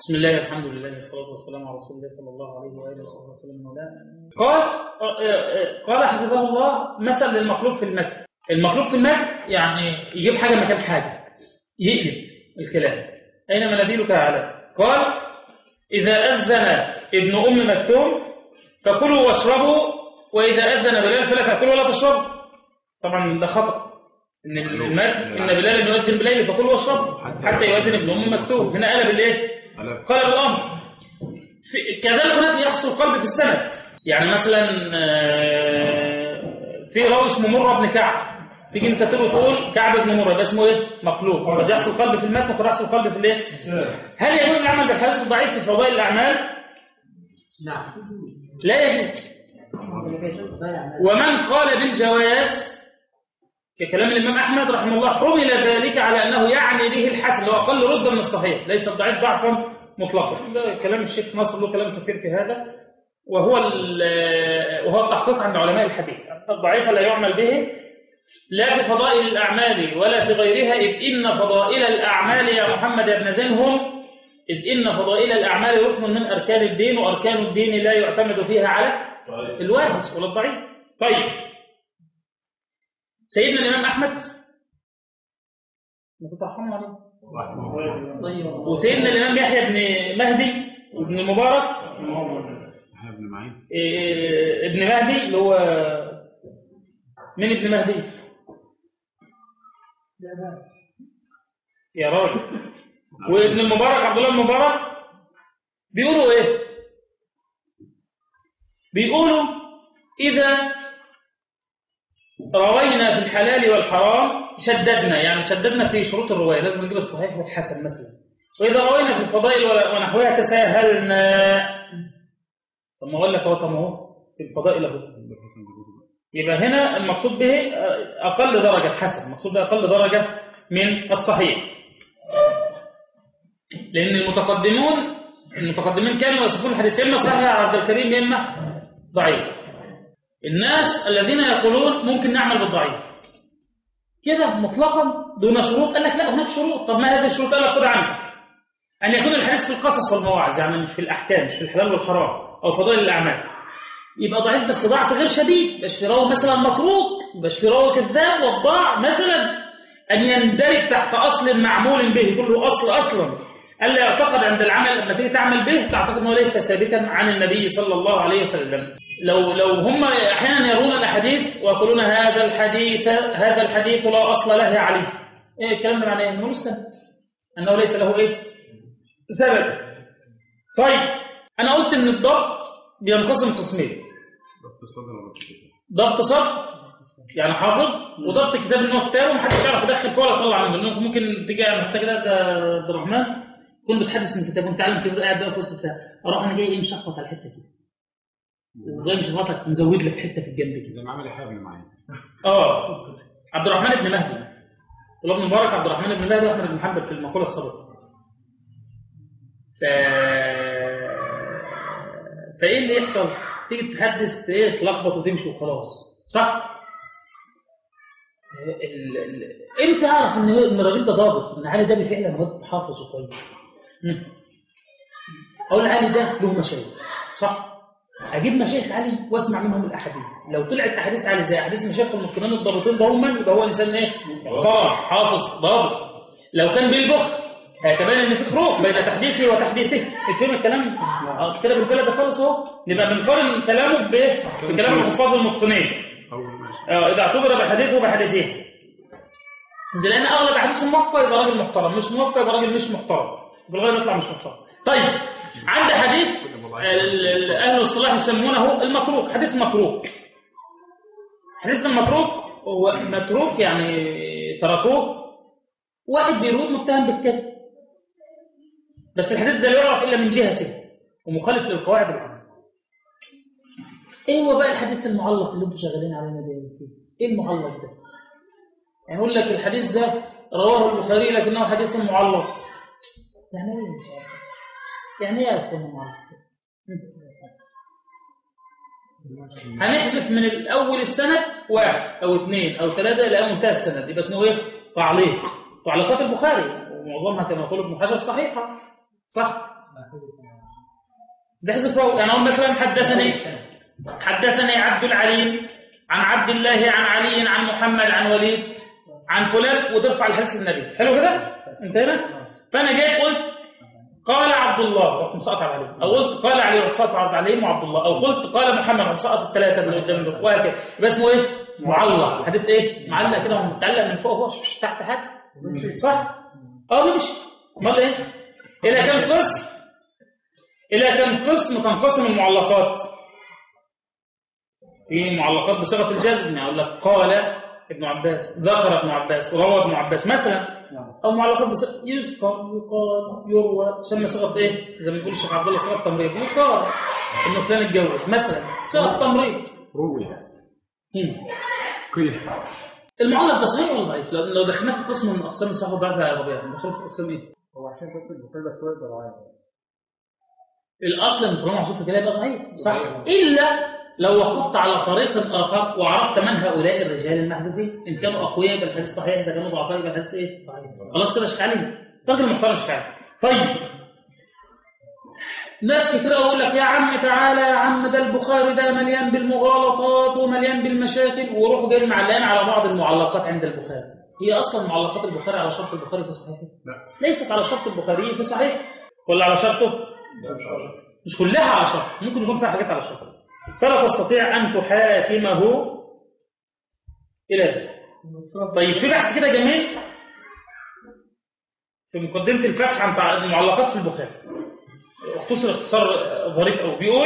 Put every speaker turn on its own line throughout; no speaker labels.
بسم الله الحمد لله والصلاة والسلام على رسول الله صلى الله عليه وآله وصحبه وسلم مولانا قال قال حفظه الله مثل للمخلوق في المتن المخلوق في المتن يعني يجيب حاجة مكان حاجة يقلب الكلام أين مناديلك يا علاء قال إذا أذن ابن أم مكتوم فكلوا واشربوا وإذا أذن بلال فلا تأكلوا ولا تشربوا طبعا ده خطأ إن المتن إن بلال يؤذن بليل فكلوا واشربوا حتى يؤذن ابن أم مكتوم هنا قلب الإيه؟ قلب الأمر في- كذلك هناك يحصل قلب في السند يعني مثلا آه، في راوي اسمه مرة بن كعب تيجي انت تقول تقول كعب بن مرة يبقى اسمه ايه مخلوق قد يحصل قلب في المتن وقد يحصل قلب في الايه هل يجوز العمل بالحديث الضعيف في فضائل الاعمال
نعم
لا يجوز ومن قال بالجواز ككلام الإمام أحمد رحمه الله حمل ذلك على أنه يعني به الحسن اللي هو أقل رتبة من الصحيح ليس الضعيف ضعفا مطلقا ده كلام الشيخ ناصر له كلام كثير في هذا وهو ال- وهو التحقيق عند علماء الحديث الضعيف لا يعمل به لا في فضائل الأعمال ولا في غيرها إذ إن فضائل الأعمال يا محمد يا ابن زين هم إذ إن فضائل الأعمال ركن من أركان الدين وأركان الدين لا يعتمد فيها على الواجب ولا الضعيف طيب سيدنا الإمام أحمد ما تترحموا عليه طيب وسيدنا الإمام يحيى بن مهدي وابن المبارك
احنا ابن معين
إيه، ابن مهدي اللي هو من ابن مهدي يا راجل وابن المبارك عبد الله المبارك بيقولوا ايه بيقولوا اذا روينا في الحلال والحرام شددنا يعني شددنا في شروط الروايه لازم نجيب الصحيح والحسن مثلا واذا روينا في الفضائل ونحوها تساهلنا طب ما اقول لك هو طب ما هو في الفضائل اهو يبقى هنا المقصود به اقل درجه حسن المقصود به اقل درجه من الصحيح لان المتقدمون المتقدمين كانوا يصفون الحديث اما صحيح يا عبد الكريم اما ضعيف الناس الذين يقولون ممكن نعمل بالضعيف كده مطلقا دون شروط قال لك لا هناك شروط طب ما هذه الشروط قال لك خد عنك أن يكون الحديث في القصص والمواعظ يعني مش في الأحكام مش في الحلال والحرام أو فضائل الأعمال يبقى ضعيف بس ضعف غير شديد مش في راوي مثلا متروك مش في راوي كذاب وضاع مثلا أن يندرج تحت أصل معمول به كله أصل أصلا ألا يعتقد عند العمل لما تيجي تعمل به تعتقد أنه ليس ثابتا عن النبي صلى الله عليه وسلم لو لو هم أحيانا يرون الأحاديث ويقولون هذا الحديث هذا الحديث لا أصل له يا علي إيه الكلام ده معناه إنه مش ثابت أنه ليس له إيه سبب طيب أنا قلت إن الضبط بينقسم قسمين
ضبط الصدر ولا الكتاب
ضبط صف يعني حافظ وضبط كتاب ان هو كتاب ومحدش يعرف يدخل فيه ولا يطلع منه لأنه ممكن تيجي محتاج كده ده عبد الرحمن تكون بتحدث من كتاب وانت عالم كبير قاعد بقى في وسط بتاع اروح انا جاي ايه مشخبط على الحته دي وجاي مشخبط لك مزود لك حته في الجنب كده
ده عمل يحيى ابن معين
اه عبد الرحمن بن مهدي والله ابن مبارك عبد الرحمن بن مهدي واحمد بن محمد في المقوله السابقه ف فايه اللي يحصل تيجي تحدث ايه تلخبط وتمشي وخلاص صح ال... ال... امتى اعرف ان ان الراجل ده ضابط ان علي ده فعلا واد حافظ وكويس مم. اقول علي ده له مشايخ صح اجيب مشايخ علي واسمع منهم الاحاديث لو طلعت احاديث علي زي احاديث مشايخ المتقنين الضابطين ده هم يبقى هو انسان ايه محترم حافظ ضابط لو كان بالبخ هيتبين ان في فروق بين تحديثه وتحديثه تفهم الكلام آه، كده بالكلام ده خالص اهو نبقى بنقارن كلامه بايه بكلام الحفاظ المتقنين
اول ماشي
آه، إذا اعتبر بحديثه بحديثه لأن أغلب أحاديثه موافقة يبقى راجل محترم مش موافقة يبقى راجل مش محترم بالغالب يطلع مش محترم طيب عند حديث ال- ال- أهل الصلاح يسمونه المتروك حديث متروك حديث المتروك هو متروك يعني تركوه واحد بيروي متهم بالكذب بس الحديث ده لا يعرف إلا من جهته ومخالف للقواعد العامة ايه هو بقى الحديث المعلق اللي انتم شغالين علينا ده فيه؟ ايه المعلق ده يعني يقول لك الحديث ده رواه البخاري لكنه حديث معلق يعني ايه مش عارف يعني ايه يكون معلق هنحذف من الاول السند واحد او اثنين او ثلاثه الى منتهى السند يبقى اسمه ايه تعليق تعليقات البخاري ومعظمها كما يقول ابن حجر صحيحه صح ده حذف واو يعني اقول مثلا حدثني حدثني عبد العليم عن عبد الله عن علي عن محمد عن وليد عن فلان وترفع الحديث النبي حلو كده انتهينا فانا جاي قلت قال عبد الله رحت مسقط على علي او قلت قال علي رحت مسقط على علي وعبد الله او قلت قال محمد رحت مسقط الثلاثه اللي قدام دول وهكذا يبقى اسمه ايه معلق حديث ايه معلق كده ومتعلق من فوق فوق مش تحت حاجه صح اه مش امال ايه الى كم قسم الى كم قسم تنقسم المعلقات في معلقات بصيغه الجزم يعني اقول لك قال ابن عباس ذكر ابن عباس روى ابن عباس مثلا او معلقات بصيغه يذكر يقال يروى تسمى صيغه ايه زي ما بيقول الشيخ عبد الله صيغه تمريض يقال انه فلان اتجوز مثلا صيغه تمريض
روي
هم.
قيل
المعلق ده صحيح ولا ضعيف؟ لو لو دخلنا في قسم من اقسام الصحه ضعيف يا ربيع دخلنا في قسم ايه؟
هو عشان كنت البخاري بس هو يقدر يعيط
الاصل ان طالما محصور في كلام يبقى ضعيف صح الا لو وقفت على طريق اخر وعرفت من هؤلاء الرجال المحذوفين ان كانوا اقوياء يبقى الحديث صحيح اذا كانوا ضعفاء يبقى الحديث ايه؟ خلاص كده شك عليه راجل محترم شك عليه طيب ناس كتير اقول لك يا عم تعالى يا عم ده البخاري ده مليان بالمغالطات ومليان بالمشاكل ويروحوا جايين معلقين على بعض المعلقات عند البخاري هي اصلا معلقات البخاري على شرط البخاري في صحيحه
لا
ليست على شرط البخاري في صحيح ولا على شرطه مش كلها على شرط ممكن يكون فيها حاجات على شرط فلا تستطيع أن تحاكمه إلى ذلك طيب في بحث كده جميل في مقدمة الفتح عن المعلقات في البخاري اختصر اختصار ظريف قوي بيقول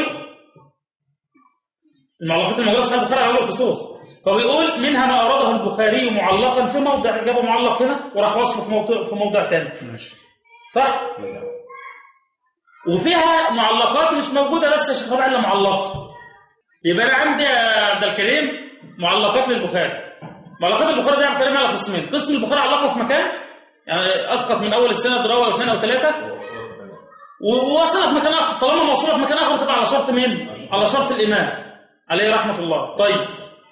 المعلقات الموجودة في صحيح البخاري على وجه الخصوص فبيقول منها ما أراده البخاري معلقا في موضع جابه معلق هنا وراح وصفه في موضع في موضع ثاني
ماشي
صح؟
لا.
وفيها معلقات مش موجودة بس يا شيخ ربيع إلا معلقة يبقى أنا عندي يا عبد الكريم معلقات للبخاري معلقات البخاري دي عبد الكريم على قسمين قسم البخاري علقه في مكان يعني أسقط من أول السنة روى اثنين أو ثلاثة ووصلها في مكان آخر طالما موصولة في مكان آخر تبقى على شرط مين؟ على شرط الإمام عليه رحمة الله طيب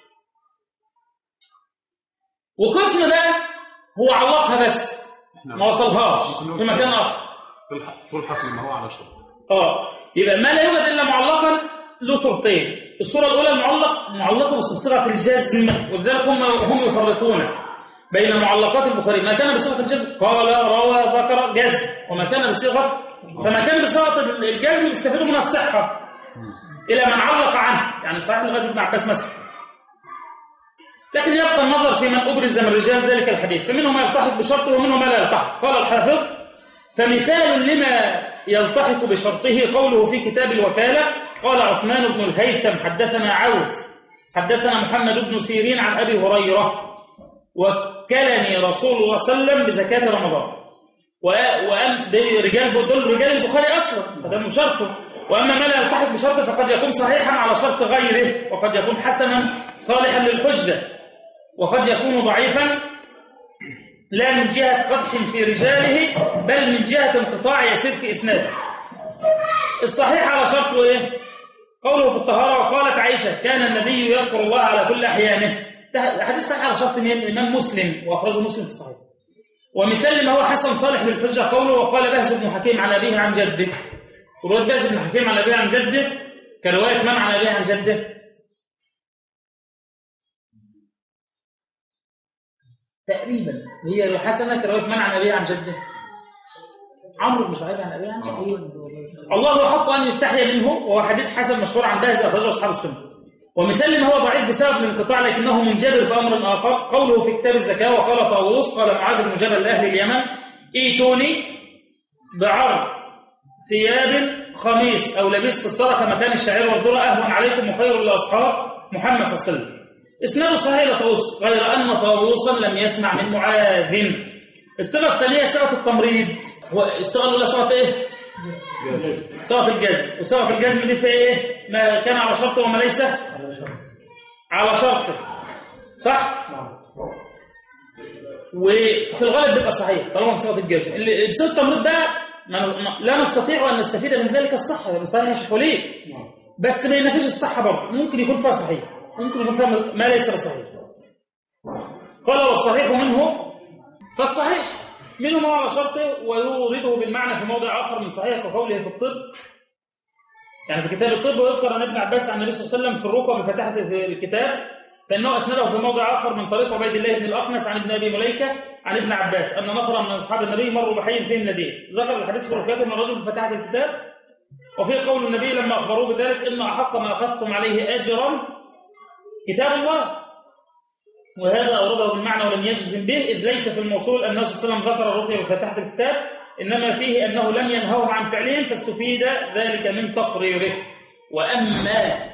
وقسم بقى هو علقها بس ما وصلهاش في مكان آخر
تلحق تلحق لما هو على شرط
اه يبقى ما لا يوجد الا معلقا له صورتين الصوره الاولى المعلق معلقه بصيغه الجزم ولذلك هم هم يفرقون بين معلقات البخاري ما كان بصيغه الجزم قال روى ذكر جزم وما كان بصيغه فما كان بصيغه الجزم يستفيدوا من الصحه الى من علق عنه يعني صحيح لغايه ابن عباس مثلا لكن يبقى النظر في من ابرز من رجال ذلك الحديث فمنهم ما يلتحق بشرطه ومنهم ما لا يلتحق قال الحافظ فمثال لما يلتحق بشرطه قوله في كتاب الوكالة قال عثمان بن الهيثم حدثنا عوف حدثنا محمد بن سيرين عن أبي هريرة وكلني رسول الله صلى الله عليه وسلم بزكاة رمضان و- وأم دي رجال دول رجال البخاري أصلا فده من شرطه وأما ما لا يلتحق بشرطه فقد يكون صحيحا على شرط غيره وقد يكون حسنا صالحا للحجة وقد يكون ضعيفا لا من جهة قدح في رجاله بل من جهة انقطاع يسير في إسناده الصحيح على شرطه إيه؟ قوله في الطهارة وقالت عائشة كان النبي يذكر الله على كل أحيانه ده حديث صحيح على شرط مين؟ الإمام مسلم وأخرجه مسلم في الصحيح ومثال ما هو حسن صالح للحجة قوله وقال بهز بن حكيم عن أبيه عن جده ورواية بهز بن حكيم عن أبيه عن جده كرواية من عن أبيه عن جده تقريبا هي حسنة كرواية من عن أبيه عن جده عمرو بن شعيب عن أبيه عن جده الله حق أن يستحيا منه وهو حديث حسن مشهور عن بهز أخرجه أصحاب السنة ومثال ما هو ضعيف بسبب الانقطاع لكنه منجبر بأمر آخر قوله في كتاب الزكاة وقال طاووس قال معاذ بن جبل لأهل اليمن ائتوني بعرض ثياب خميس أو لبس في الصدقة مكان الشعير والذرة أهون عليكم وخير لأصحاب محمد صلى الله عليه وسلم اسناد صحيح لطاووس غير أن طاووسا لم يسمع من معاذ الصيغة الثانية صيغة التمريض هو الصيغة الأولى صيغة إيه؟ صيغة الجزم وصيغة الجزم دي في إيه؟ ما كان على شرطه وما ليس على شرطه صح؟ وفي الغالب بيبقى صحيح طالما في صيغة الجزم اللي بصيغة التمريض بقى ما- ما- لا نستطيع أن نستفيد من ذلك الصحة يعني صحيح يا شيخ وليد بس ما ينافيش الصحة برضه ممكن يكون فيها صحيح ممكن يكون فيها ما ليس بصحيح قال والصحيح منه فالصحيح منهم هو على شرطه ويورده بالمعنى في موضع آخر من صحيح كقوله في الطب يعني في كتاب الطب ويذكر عن ابن عباس عن النبي صلى الله عليه وسلم في الرقى بفتحة الكتاب فإنه أسنده في موضع آخر من طريق عبيد الله بن الأخنس عن ابن أبي مليكة عن ابن عباس أن نفرا من أصحاب النبي مروا بحي فيهم نذير ذكر الحديث في الرقيات أن الرجل بفتحة الكتاب وفي قول النبي لما أخبروه بذلك إن أحق ما أخذتم عليه أجرا كتاب الله وهذا أورده بالمعنى ولم يجزم به إذ ليس في الموصول أن النبي صلى الله عليه وسلم ذكر الرقية بفتحة الكتاب إنما فيه أنه لم ينهوه عن فعلهم فاستفيد ذلك من تقريره وأما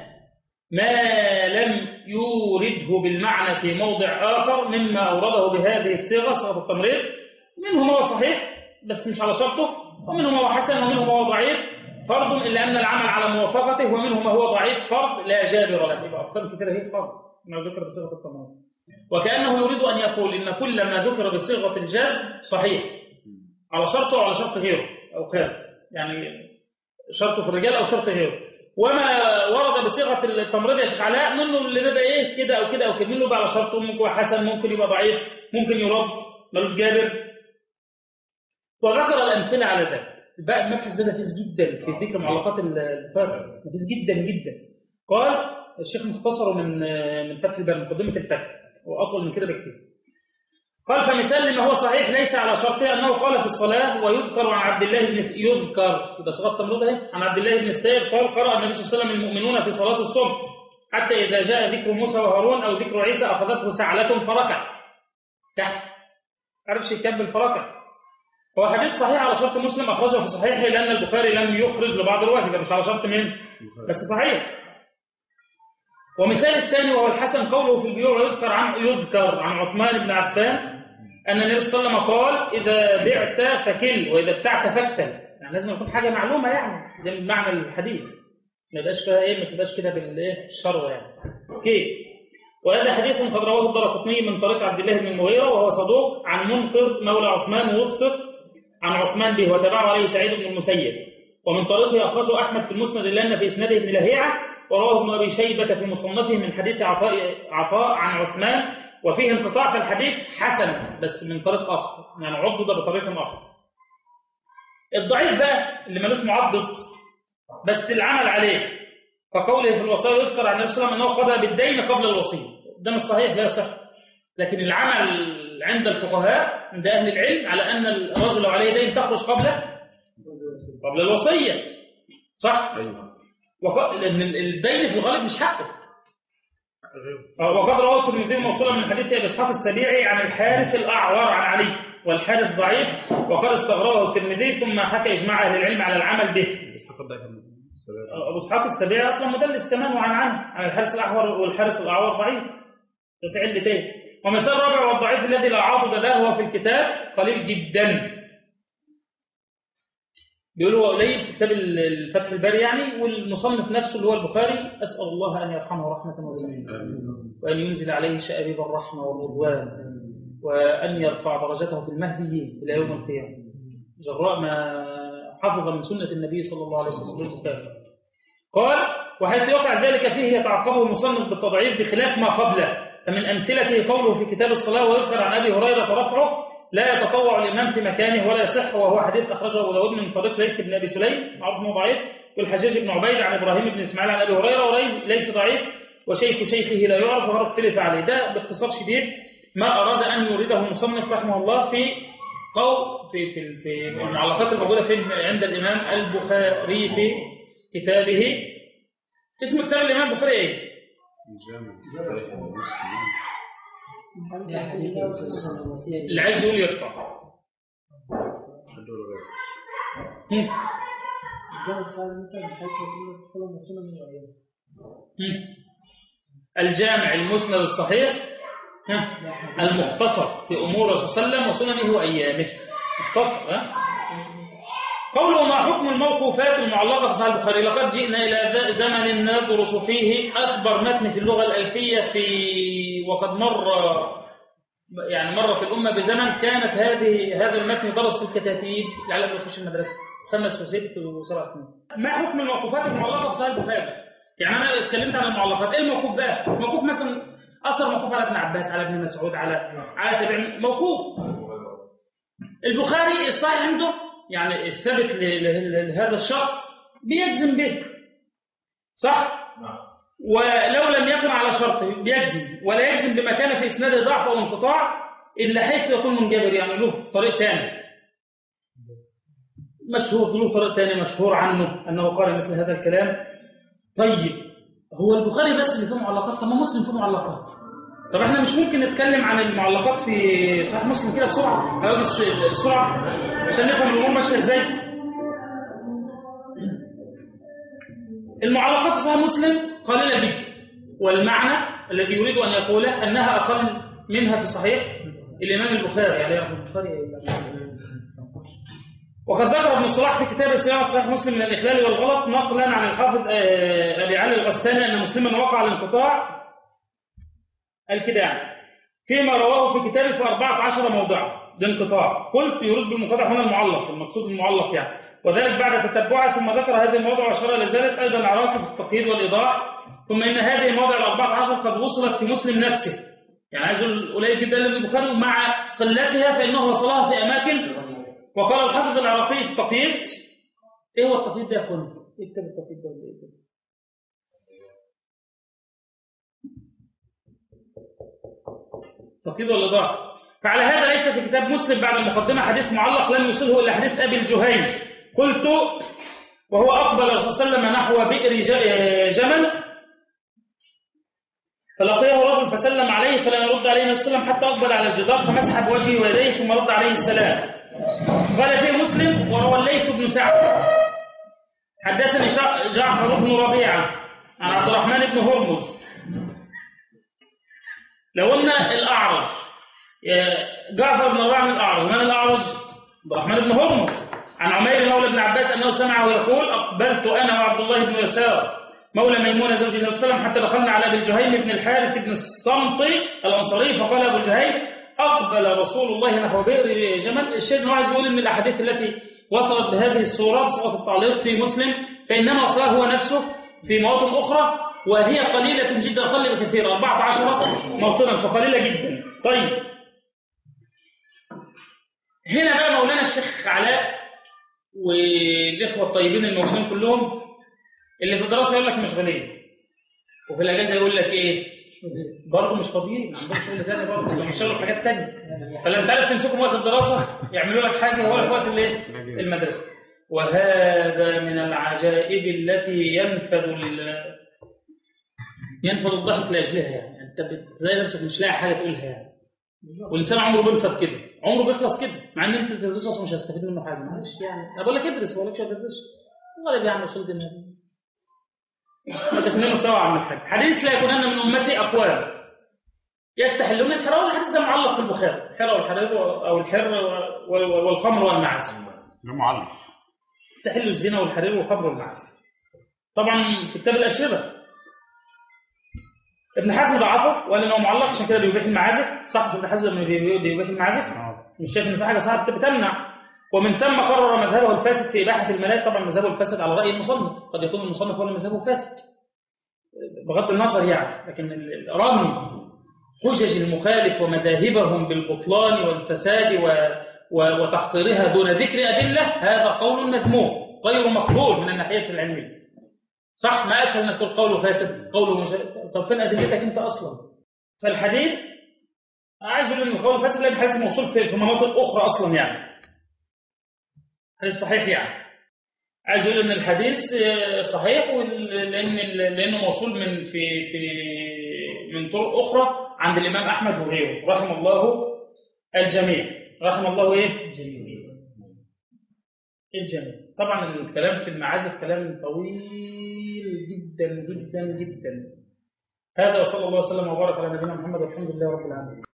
ما لم يورده بالمعنى في موضع آخر مما أورده بهذه الصيغة صيغة التمريض منهم هو صحيح بس مش على شرطه ومنهم هو حسن ومنهم هو ضعيف فرض إلا أن العمل على موافقته ومنهم هو ضعيف فرض لا جابر له يبقى أقسام كثيرة هي فرض ما ذكر بصيغة التمريض وكأنه يريد أن يقول إن كل ما ذكر بصيغة الجاز صحيح على شرطه وعلى شرط غيره أو خير يعني شرطه في الرجال أو شرط غيره وما ورد بصيغة التمريض يا شيخ علاء منه اللي بيبقى إيه كده أو كده أو كده منه يبقى على شرطه ممكن يبقى حسن ممكن يبقى ضعيف ممكن يرد ملوش جابر وذكر الأمثلة على ذلك بقى المبحث ده نفيس جدا في ذكر معلقات الفرق نفيس جدا جدا قال الشيخ مختصر من من فتح البر مقدمة الفتح وأطول من كده بكتير قال فمثال لما هو صحيح ليس على شرطه أنه قال في الصلاة ويذكر عن عبد الله بن يذكر إذا صغت تمرض اهي عن عبد الله بن السيب قال قرأ النبي صلى الله عليه وسلم المؤمنون في صلاة الصبح حتى إذا جاء ذكر موسى وهارون أو ذكر عيسى أخذته سعلة فركع تحت عرفش يكمل فركع هو حديث صحيح على شرط مسلم أخرجه في صحيحه لأن البخاري لم يخرج لبعض الرواة مش على شرط مين بس صحيح ومثال الثاني وهو الحسن قوله في البيوع يذكر عن يذكر عن عثمان بن عفان أن النبي صلى الله عليه وسلم قال إذا بعت فكل وإذا ابتعت فاكتل يعني لازم يكون حاجة معلومة يعني ده من معنى الحديث ما يبقاش فيها إيه ما تبقاش كده بالشروة يعني كيف وهذا حديث قد رواه الدرقطني من طريق عبد الله بن المغيرة وهو صدوق عن منقر مولى عثمان ووثق عن عثمان به وتبعه عليه سعيد بن المسيب ومن طريقه أخرجه أحمد في المسند لأن في إسناده ابن لهيعة ورواه ابن أبي شيبة في مصنفه من حديث عطاء, عطاء عن عثمان وفيه انقطاع في الحديث حسن بس من طريق آخر يعني عضد بطريق آخر الضعيف بقى اللي ملوش معضد بس العمل عليه كقوله في الوصايا يذكر عن النبي صلى الله عليه وسلم أنه قضى بالدين قبل الوصية ده مش صحيح لا يصح لكن العمل عند الفقهاء عند أهل العلم على أن الرجل لو عليه دين تخرج قبل قبل الوصية صح؟
ايوه
وق... لأن الدين في الغالب مش حقه وقد رواه الترمذي موصولا من حديث ابي اسحاق السبيعي عن الحارث الاعور عن علي والحارث ضعيف وقد استغربه الترمذي ثم حكى اجماع اهل العلم على العمل به ابو اسحاق السبيعي اصلا مدلس كمان وعن عنه عن الحارث الاعور والحارث الاعور ضعيف في علتين ومثال رابع والضعيف الذي لا عاضد له هو في الكتاب قليل جدا بيقولوا هو قليل في كتاب الفتح الباري يعني والمصنف نفسه اللي هو البخاري أسأل الله أن يرحمه رحمة واسعة وأن ينزل عليه شأبيب الرحمة والرضوان وأن يرفع درجته في المهديين إلى يوم القيامة جراء ما حفظ من سنة النبي صلى الله عليه وسلم قال وحيث يقع ذلك فيه يتعقبه المصنف بالتضعيف بخلاف ما قبله فمن أمثلته قوله في كتاب الصلاة ويذكر عن أبي هريرة رفعه لا يتطوع الإمام في مكانه ولا يصح وهو حديث أخرجه أبو داود من طريق ليث بن أبي سليم معروف أنه ضعيف والحجاج بن عبيد عن إبراهيم بن إسماعيل عن أبي هريرة وليس ضعيف وشيخ شيخه لا يعرف وهو اختلف عليه ده باختصار شديد ما أراد أن يريده المصنف رحمه الله في قول في في في المعلقات الموجودة في عند الإمام البخاري في كتابه اسم كتاب الإمام البخاري إيه؟
الجامع
اللي عايز يقول يرفع هم. هم. الجامع المسند الصحيح ها. المختصر في أمور رسول صلى الله عليه وسلم وسننه وأيامه مختصر ها قوله ما حكم الموقوفات المعلقة في صحيح البخاري لقد جئنا إلى زمن ندرس فيه أكبر متن في اللغة الألفية في وقد مر يعني مر في الأمة بزمن كانت هذه هذا المتن درس في الكتاتيب لعل ما يخش المدرسة خمس وست وسبع سنين ما حكم الموقوفات المعلقة في صحيح البخاري يعني أنا اتكلمت عن المعلقات إيه الموقوف بقى؟ موقوف مثلا أثر موقوف على ابن عباس على ابن مسعود على على تابعين موقوف البخاري الصحيح عنده يعني الثابت ل- ل- لهذا الشخص بيجزم به صح؟ ولو لم يكن على شرطه بيجزم ولا يجزم بما كان في اسناده ضعف او انقطاع الا حيث يكون منجبر يعني له طريق ثاني مشهور له طريق ثاني مشهور عنه انه قال مثل هذا الكلام طيب هو البخاري بس اللي فيه معلقات طب ما مسلم فيه معلقات طب احنا مش ممكن نتكلم عن المعلقات في صحيح مسلم كده بسرعه على وجه الس- السرعه عشان نفهم الامور ماشيه ازاي المعلقات في صحيح مسلم قليله جدا والمعنى الذي يريد ان يقوله انها اقل منها في صحيح الامام البخاري عليه رحمه البخاري وقد ذكر ابن صلاح في كتاب صيانة صحيح مسلم من الإخلال والغلط نقلا عن الحافظ آه، أبي علي الغساني أن مسلما وقع الانقطاع الكداع فيما رواه في كتابه في 14 موضعا لانقطاع قلت يرد بالمنقطع هنا المعلق المقصود المعلق يعني وذلك بعد تتبعها ثم ذكر هذه المواضع وأشار إلى ذلك أيضا العراقي في التقييد والإيضاح ثم إن هذه المواضع ال 14 قد وصلت في مسلم نفسه يعني عايز أقول قليل جدا لابن البخاري ومع قلتها فإنه وصلها في أماكن وقال الحافظ العراقي في التقييد ايه هو التقييد ده يا اخوانا؟ ايه كتاب التقييد ده ولا ايه ده؟ تقييد ولا ضاع؟ فعلى هذا ليس في كتاب مسلم بعد المقدمة حديث معلق لم يوصله إلا حديث أبي الجهيج قلت وهو أقبل الرسول صلى الله عليه وسلم نحو بئر ج- جمل فلقيه رجل فسلم عليه فلم يرد عليه النبي صلى الله عليه وسلم حتى أقبل على الجدار فمسح بوجهه ويديه ثم رد عليه السلام قال فيه مسلم وروى الليث بن سعد حدثني شع- جعفر بن ربيعة عن عبد الرحمن بن هرمز لو قلنا الأعرج يا جعفر بن ربيعة من الأعرج من الأعرج؟ عبد الرحمن بن هرمز عن عمير مولى بن عباس أنه سمعه يقول أقبلت أنا وعبد الله بن يسار مولى ميمونة زوج النبي صلى الله عليه وسلم حتى دخلنا على أبي الجهيم بن الحارث بن الصمط الأنصاري فقال أبو الجهيم أقبل رسول الله نحو بئر جمل الشيخ إنه عايز يقول إن الأحاديث التي وصلت بهذه الصورة بصيغة التعليق في مسلم فإنما أصلها هو نفسه في مواطن أخرى وهي قليلة جدا أقل بكثير 14 موطنا فقليلة جدا طيب هنا بقى مولانا الشيخ علاء والإخوة الطيبين الموجودين كلهم اللي في الدراسة يقول لك مشغولين وفي الأجازة يقول لك إيه برضه مش فاضيين عندهم شغل تاني برضه ده بيشتغلوا في حاجات تانية فلما تعرف تمسكهم وقت الدراسة يعملوا لك حاجة هو في وقت الايه؟ المدرسة وهذا من العجائب التي ينفذ ال... ينفذ الضحك لأجلها يعني أنت بتلاقي نفسك مش لاقي حاجة تقولها يعني والإنسان عمره بينفذ كده عمره بيخلص كده مع إن أنت تدرس أصلا مش هتستفيد منه حاجة معلش يعني أنا بقول لك ادرس بقول لك شو تدرس غالب يعني وصلت دماغي ما تفهموا سوا عن الحاجة حديث لا يكونن من أمتي أقوال يستحلون الحرى والحديث ده معلق في البخاري الحرى والحرير أو الحر وال- وال- والخمر والمعازف
ده معلق
يستحلوا الزنا والحرير والخمر والمعازف طبعا في كتاب الأشربة ابن حزم ضعفه وقال انه معلق عشان كده بيبيح المعازف صح مش ابن حزم لما بي- بيبيح المعازف مش شايف ان في حاجه صعبه بتمنع ومن ثم قرر مذهبه الفاسد في اباحه الملاك طبعا مذهبه الفاسد على راي المصنف قد يكون المصنف هو اللي مذهبه فاسد بغض النظر يعني لكن ال- ال- رغم حجج المخالف ومذاهبهم بالبطلان والفساد و و- وتحقيرها دون ذكر أدلة هذا قول مذموم غير مقبول من الناحية العلمية صح ما أسهل أنك تقول قوله فاسد قوله مش... طب فين أدلتك أنت أصلا فالحديث عايز أقول إن القول فاسد لأن الحديث موصول في في مناطق أخرى أصلا يعني حديث صحيح يعني عايز أقول إن الحديث آه، صحيح وال- لأن لأنه موصول من في في من طرق أخرى عند الإمام أحمد وغيره رحم الله الجميع رحم الله إيه؟ الجميع طبعا الكلام في المعازف كلام طويل جدا جدا جدا هذا وصلى الله وسلم وبارك على نبينا محمد والحمد لله رب العالمين